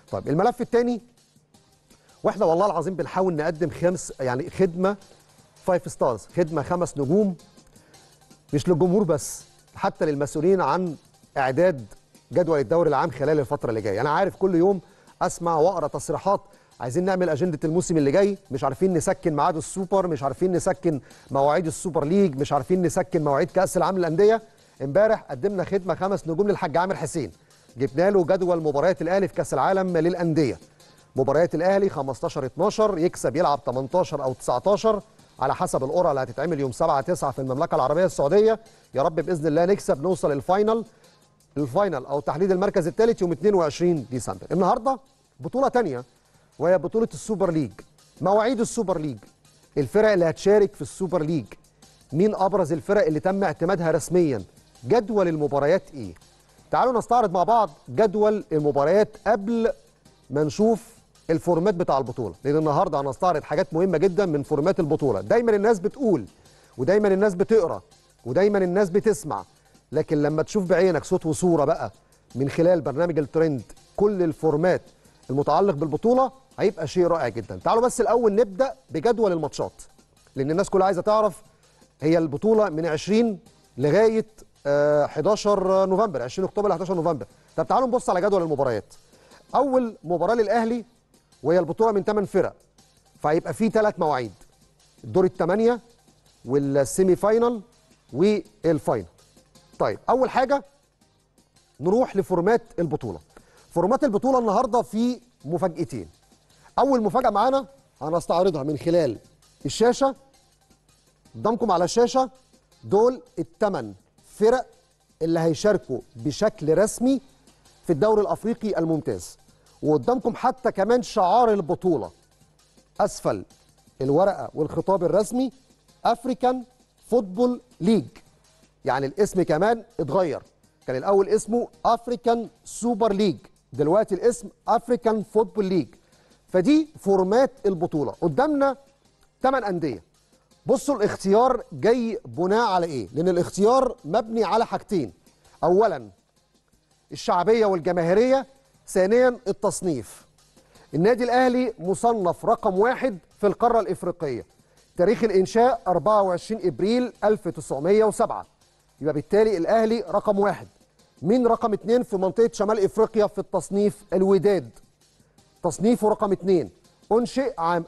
طيب الملف الثاني واحنا والله العظيم بنحاول نقدم خمس يعني خدمه فايف ستارز خدمه خمس نجوم مش للجمهور بس حتى للمسؤولين عن اعداد جدول الدوري العام خلال الفتره اللي جايه انا عارف كل يوم اسمع واقرا تصريحات عايزين نعمل اجنده الموسم اللي جاي مش عارفين نسكن ميعاد السوبر مش عارفين نسكن مواعيد السوبر ليج مش عارفين نسكن مواعيد كاس العالم للانديه امبارح قدمنا خدمه خمس نجوم للحاج عامر حسين جبنا له جدول مباريات الاهلي في كاس العالم للانديه مباريات الاهلي 15 12 يكسب يلعب 18 او 19 على حسب القرعه اللي هتتعمل يوم 7 9 في المملكه العربيه السعوديه يا رب باذن الله نكسب نوصل الفاينل الفاينل او تحديد المركز الثالث يوم 22 ديسمبر النهارده بطوله ثانيه وهي بطوله السوبر ليج مواعيد السوبر ليج الفرق اللي هتشارك في السوبر ليج مين ابرز الفرق اللي تم اعتمادها رسميا جدول المباريات ايه تعالوا نستعرض مع بعض جدول المباريات قبل ما نشوف الفورمات بتاع البطوله لان النهارده هنستعرض حاجات مهمه جدا من فورمات البطوله دايما الناس بتقول ودايما الناس بتقرا ودايما الناس بتسمع لكن لما تشوف بعينك صوت وصوره بقى من خلال برنامج الترند كل الفورمات المتعلق بالبطوله هيبقى شيء رائع جدا تعالوا بس الاول نبدا بجدول الماتشات لان الناس كلها عايزه تعرف هي البطوله من 20 لغايه آه 11 نوفمبر 20 اكتوبر ل 11 نوفمبر طب تعالوا نبص على جدول المباريات اول مباراه للاهلي وهي البطوله من 8 فرق فهيبقى في ثلاث مواعيد الدور الثمانيه والسيمي فاينل والفاينل طيب اول حاجه نروح لفورمات البطوله فورمات البطوله النهارده في مفاجاتين اول مفاجاه معانا هنستعرضها من خلال الشاشه قدامكم على الشاشه دول الثمان فرق اللي هيشاركوا بشكل رسمي في الدوري الافريقي الممتاز وقدامكم حتى كمان شعار البطوله اسفل الورقه والخطاب الرسمي افريكان فوتبول ليج يعني الاسم كمان اتغير كان الاول اسمه افريكان سوبر ليج دلوقتي الاسم افريكان فوتبول ليج فدي فورمات البطوله قدامنا 8 انديه بصوا الاختيار جاي بناء على ايه لان الاختيار مبني على حاجتين اولا الشعبيه والجماهيريه ثانيا التصنيف النادي الاهلي مصنف رقم واحد في القاره الافريقيه تاريخ الانشاء 24 ابريل 1907 يبقى بالتالي الاهلي رقم واحد مين رقم اثنين في منطقه شمال افريقيا في التصنيف الوداد تصنيفه رقم اثنين انشئ عام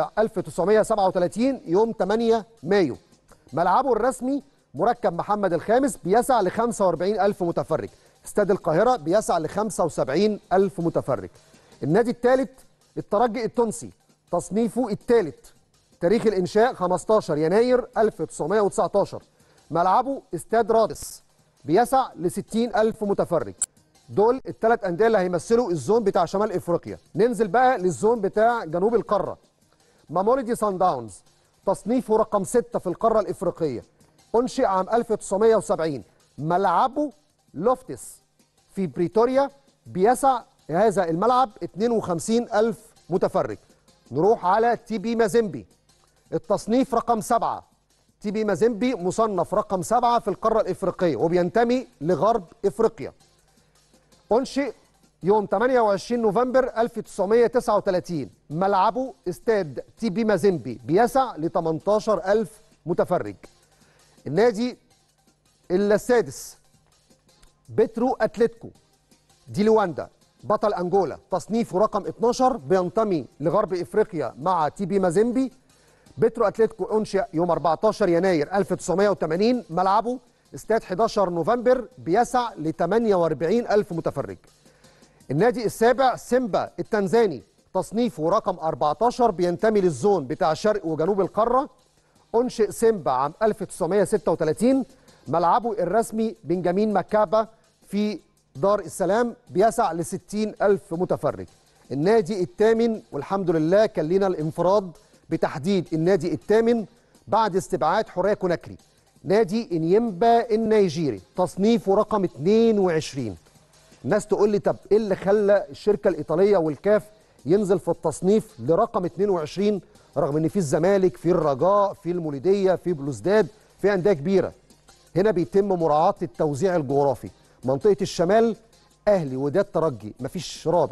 1937 يوم 8 مايو ملعبه الرسمي مركب محمد الخامس بيسع ل 45 ألف متفرج استاد القاهرة بيسع ل 75 ألف متفرج النادي الثالث الترجي التونسي تصنيفه الثالث تاريخ الإنشاء 15 يناير 1919 ملعبه استاد رادس بيسع ل 60 ألف متفرج دول الثلاث أندية اللي هيمثلوا الزون بتاع شمال إفريقيا ننزل بقى للزون بتاع جنوب القارة ماموليدي سان داونز تصنيفه رقم 6 في القارة الإفريقية أنشئ عام 1970 ملعبه لوفتس في بريتوريا بيسع هذا الملعب 52 ألف متفرج نروح على تي بي مازيمبي التصنيف رقم 7 تي بي مازيمبي مصنف رقم 7 في القارة الإفريقية وبينتمي لغرب إفريقيا أنشئ يوم 28 نوفمبر 1939 ملعبه استاد تي بي مازيمبي بيسع ل 18 ألف متفرج النادي السادس بترو أتلتيكو دي لواندا بطل أنجولا تصنيفه رقم 12 بينتمي لغرب إفريقيا مع تي بي مازيمبي بترو أتلتيكو أنشئ يوم 14 يناير 1980 ملعبه استاد 11 نوفمبر بيسع ل 48 ألف متفرج النادي السابع سيمبا التنزاني تصنيفه رقم 14 بينتمي للزون بتاع شرق وجنوب القارة أنشئ سيمبا عام 1936 ملعبه الرسمي بنجامين مكابا في دار السلام بيسع ل 60 ألف متفرج النادي الثامن والحمد لله كان لنا الانفراد بتحديد النادي الثامن بعد استبعاد حوريه كوناكري نادي انيمبا النيجيري تصنيفه رقم 22 الناس تقول لي طب ايه اللي خلى الشركه الايطاليه والكاف ينزل في التصنيف لرقم 22 رغم ان في الزمالك في الرجاء في المولوديه في بلوزداد في انديه كبيره هنا بيتم مراعاه التوزيع الجغرافي منطقه الشمال اهلي وداد ترجي مفيش رابع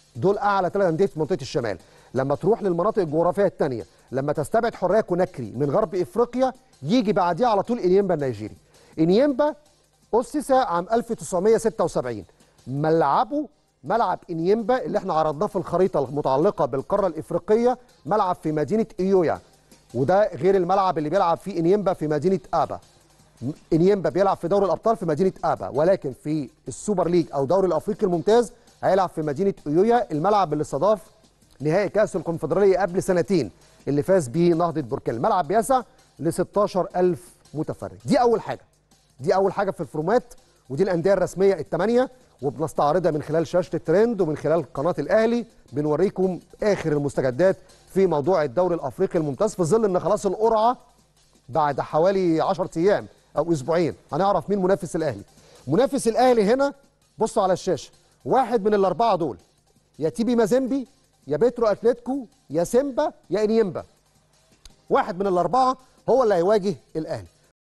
دول اعلى ثلاث انديه في منطقه الشمال لما تروح للمناطق الجغرافيه الثانيه لما تستبعد حريه كوناكري من غرب افريقيا يجي بعديها على طول انيمبا النيجيري انيمبا اسس عام 1976 ملعبه ملعب انيمبا اللي احنا عرضناه في الخريطه المتعلقه بالقاره الافريقيه ملعب في مدينه ايويا وده غير الملعب اللي بيلعب فيه انيمبا في مدينه ابا انيمبا بيلعب في دوري الابطال في مدينه ابا ولكن في السوبر ليج او دوري الافريقي الممتاز هيلعب في مدينه ايويا الملعب اللي استضاف نهائي كاس الكونفدراليه قبل سنتين اللي فاز بيه نهضه بركان الملعب بيسع ل 16000 متفرج دي اول حاجه دي اول حاجه في الفورمات ودي الانديه الرسميه الثمانيه وبنستعرضها من خلال شاشه الترند ومن خلال قناه الاهلي بنوريكم اخر المستجدات في موضوع الدوري الافريقي الممتاز في ظل ان خلاص القرعه بعد حوالي 10 ايام او اسبوعين هنعرف مين منافس الاهلي منافس الاهلي هنا بصوا على الشاشه واحد من الاربعه دول يا تيبي مازيمبي يا بيترو اتلتيكو يا سيمبا يا انيمبا واحد من الاربعه هو اللي هيواجه الاهلي